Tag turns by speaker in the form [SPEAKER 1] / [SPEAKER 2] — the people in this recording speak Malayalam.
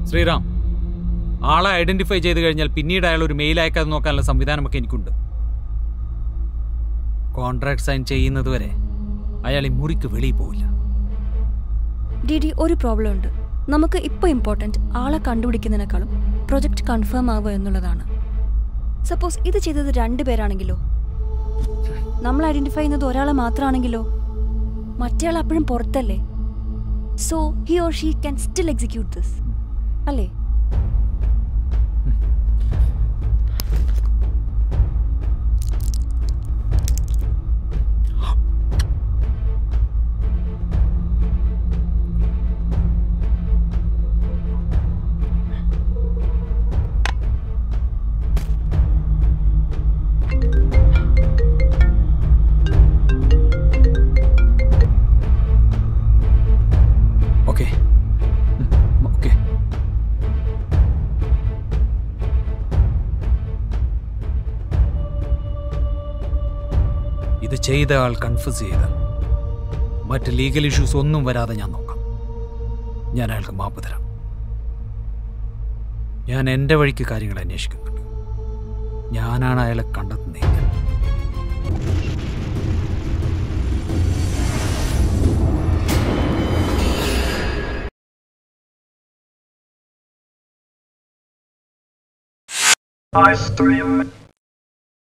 [SPEAKER 1] ശ്രീറാം ആളെ ഐഡന്റിഫൈ ചെയ്ത് കഴിഞ്ഞാൽ പിന്നീട് അയാൾ ഒരു മെയിൽ അയക്കാതെ നോക്കാനുള്ള സംവിധാനമൊക്കെ എനിക്കുണ്ട് കോൺട്രാക്ട് സൈൻ ചെയ്യുന്നത് വരെ അയാൾ ഈ മുറിക്ക് വെളിയിൽ പോവില്ല
[SPEAKER 2] ഡി ഡി ഒരു പ്രോബ്ലം ഉണ്ട് നമുക്ക് ഇപ്പോൾ ഇമ്പോർട്ടൻറ്റ് ആളെ കണ്ടുപിടിക്കുന്നതിനേക്കാളും പ്രൊജക്റ്റ് കൺഫേം ആവുക എന്നുള്ളതാണ് സപ്പോസ് ഇത് ചെയ്തത് രണ്ട് പേരാണെങ്കിലോ നമ്മൾ ഐഡന്റിഫൈ ചെയ്യുന്നത് ഒരാളെ മാത്രമാണെങ്കിലോ മറ്റേയാൾ അപ്പോഴും പുറത്തല്ലേ so he or she can still execute this അല്ലേ
[SPEAKER 1] ഓക്കെ ഓക്കെ ഇത് ചെയ്ത ആൾ കൺഫ്യൂസ് ചെയ്താൽ മറ്റ് ലീഗൽ ഇഷ്യൂസ് ഒന്നും വരാതെ ഞാൻ നോക്കാം ഞാൻ അയാൾക്ക് മാപ്പ് തരാം ഞാൻ എൻ്റെ വഴിക്ക് കാര്യങ്ങൾ അന്വേഷിക്കുന്നുണ്ട് ഞാനാണ് അയാളെ കണ്ടെത്തുന്നതെങ്കിൽ
[SPEAKER 3] I stream